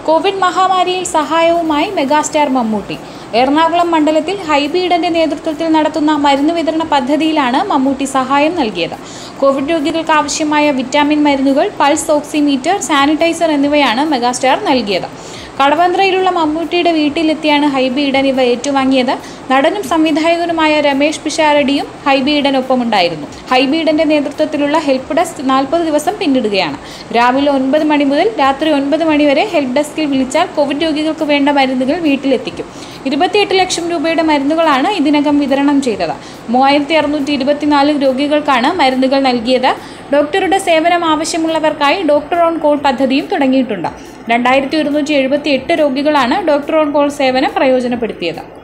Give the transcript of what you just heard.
Covid മഹാമാരിയിൽ സഹായവുമായി megastar Mammootty Ernakulam മണ്ഡലത്തിൽ ഹൈബീഡന്റെ നേതൃത്വത്തിൽ നടത്തുന്ന മരുന്ന് വിതരണ പദ്ധതിയിലാണ് മമ്മൂട്ടി സഹായം നൽകിയത് കോവിഡ് രോഗികൾക്ക് ആവശ്യമായ വിറ്റാമിൻ മരുന്നുകൾ പൾസ് ഓക്സിമീറ്റർ സാനിറ്റൈസർ എന്നിവയാണ് മെഗാസ്റ്റാർ നൽകിയത് കടവന്ത്രയിലുള്ള മമ്മൂട്ടിയുടെ വീട്ടിലെത്തിയാണ് ഹൈബി ഈഡൻ ഇവ ഏറ്റുവാങ്ങിയത് നടനും സംവിധായകനുമായ രമേഷ് പിഷാരടിയും ഹൈബി ഈഡനൊപ്പമുണ്ടായിരുന്നു ഹൈബി ഈഡന്റെ നേതൃത്വത്തിലുള്ള ഹെൽപ്പ് ഡെസ്ക് നാൽപ്പത് ദിവസം പിന്നിടുകയാണ് രാവിലെ ഒൻപത് മണി മുതൽ രാത്രി ഒൻപത് മണി വരെ ഹെൽപ്പ് ഡെസ്കിൽ വിളിച്ചാൽ കോവിഡ് രോഗികൾക്ക് വേണ്ട മരുന്നുകൾ വീട്ടിലെത്തിക്കും ഇരുപത്തിയെട്ട് ലക്ഷം രൂപയുടെ മരുന്നുകളാണ് ഇതിനകം വിതരണം ചെയ്തത് മൂവായിരത്തി അറുന്നൂറ്റി ഇരുപത്തിനാല് രോഗികൾക്കാണ് മരുന്നുകൾ നൽകിയത് ഡോക്ടറുടെ സേവനം ആവശ്യമുള്ളവർക്കായി ഡോക്ടർ ഓൺ കോൾ പദ്ധതിയും തുടങ്ങിയിട്ടുണ്ട് രണ്ടായിരത്തി ഒരുന്നൂറ്റി എഴുപത്തി എട്ട് രോഗികളാണ് ഡോക്ടർ ഓൺ കോൾ സേവനം പ്രയോജനപ്പെടുത്തിയത്